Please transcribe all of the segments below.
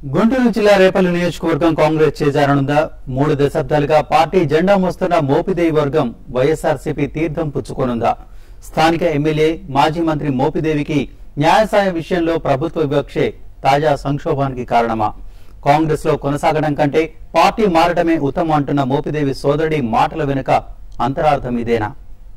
గుంటూరు జిల్లా రేపల్లి నియోజకవర్గం కాంగ్రెస్ చేజారనుందా మూడు దశాబ్దాలుగా పార్టీ జెండా మోస్తున్న మోపిదేవి వర్గం వైఎస్ఆర్సీపీ తీర్థం పుచ్చుకోనుందా స్థానిక ఎమ్మెల్యే మాజీ మంత్రి మోపిదేవికి న్యాయ సాయం విషయంలో ప్రభుత్వ వివక్షే తాజా సంక్షోభానికి కారణమా కాంగ్రెస్ లో కొనసాగడం కంటే పార్టీ మారడమే ఉత్తమం అంటున్న మోపిదేవి సోదరుడి మాటల వెనుక అంతరార్థం ఇదేనా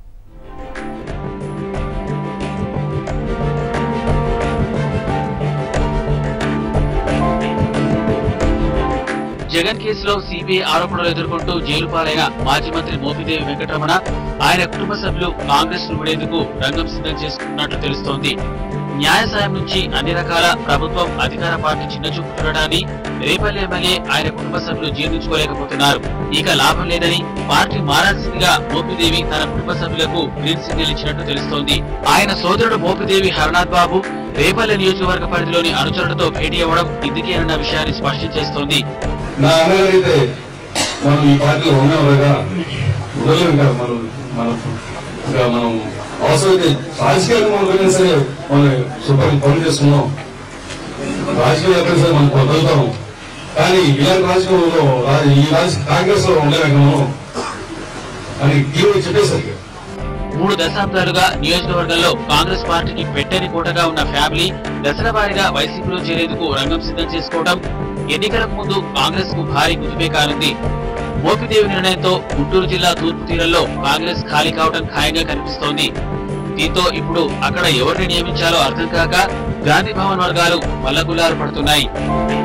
జగన్ కేసులో సిబిఐ ఆరోపణలు ఎదుర్కొంటూ జైలు పాలైన మాజీ మంత్రి మోపిదేవి వెంకటరమణ ఆయన కుటుంబ సభ్యులు కాంగ్రెస్ ను విడేందుకు రంగం సిద్ధం చేసుకున్నట్లు తెలుస్తోంది న్యాయ సాయం నుంచి అన్ని రకాల ప్రభుత్వం అధికార పార్టీ చిన్నచూపు చూడడాన్ని రేపల్లి ఎమ్మెల్యే ఆయన కుటుంబ సభ్యులు జీర్ణించుకోలేకపోతున్నారు ఇక లాభం లేదని పార్టీ మారాల్సిందిగా మోపిదేవి తన కుటుంబ సభ్యులకు గ్రీన్ సిగ్నల్ ఇచ్చినట్టు తెలుస్తోంది ఆయన సోదరుడు మోపిదేవి హరనాథ్ బాబు రేపల్లి నియోజకవర్గ పరిధిలోని అనుచరులతో భేటీ అవ్వడం ఇందుకేనన్న విషయాన్ని స్పష్టం చేస్తోంది నా అన్నగారైతే మనం ఈ పార్టీలో ఉన్నాం కదా ఉండలేము కదా మనం మనం ఇంకా మనం అవసరమైతే రాజకీయాలు మనం పోయినా సరే మనం శుభ్రం పనులు చేస్తున్నాం రాజకీయాలు ఎక్కడైనా సరే మనం వదులుతాం కానీ ఇలాంటి రాజకీయంలో రా- ఈ రాజ కాంగ్రెస్ లో ఉండలేక మనం అని తీవ్ర చెప్పేసరికి మూడు దశాబ్దాలుగా నియోజకవర్గంలో కాంగ్రెస్ పార్టీకి పెట్టని కోటగా ఉన్న ఫ్యామిలీ దశల వారీగా వైసీపీలో చేరేందుకు రంగం సిద్ధం చేసుకోవడం ఎన్నికలకు ముందు కాంగ్రెస్ కు భారీ గుదిపే కానుంది మోపిదేవి నిర్ణయంతో గుంటూరు జిల్లా తూర్పు తీరంలో కాంగ్రెస్ ఖాళీ కావడం ఖాయంగా కనిపిస్తోంది దీంతో ఇప్పుడు అక్కడ ఎవరిని నియమించాలో అర్థం కాక గాంధీ భవన్ వర్గాలు మల్లగుల్లారు పడుతున్నాయి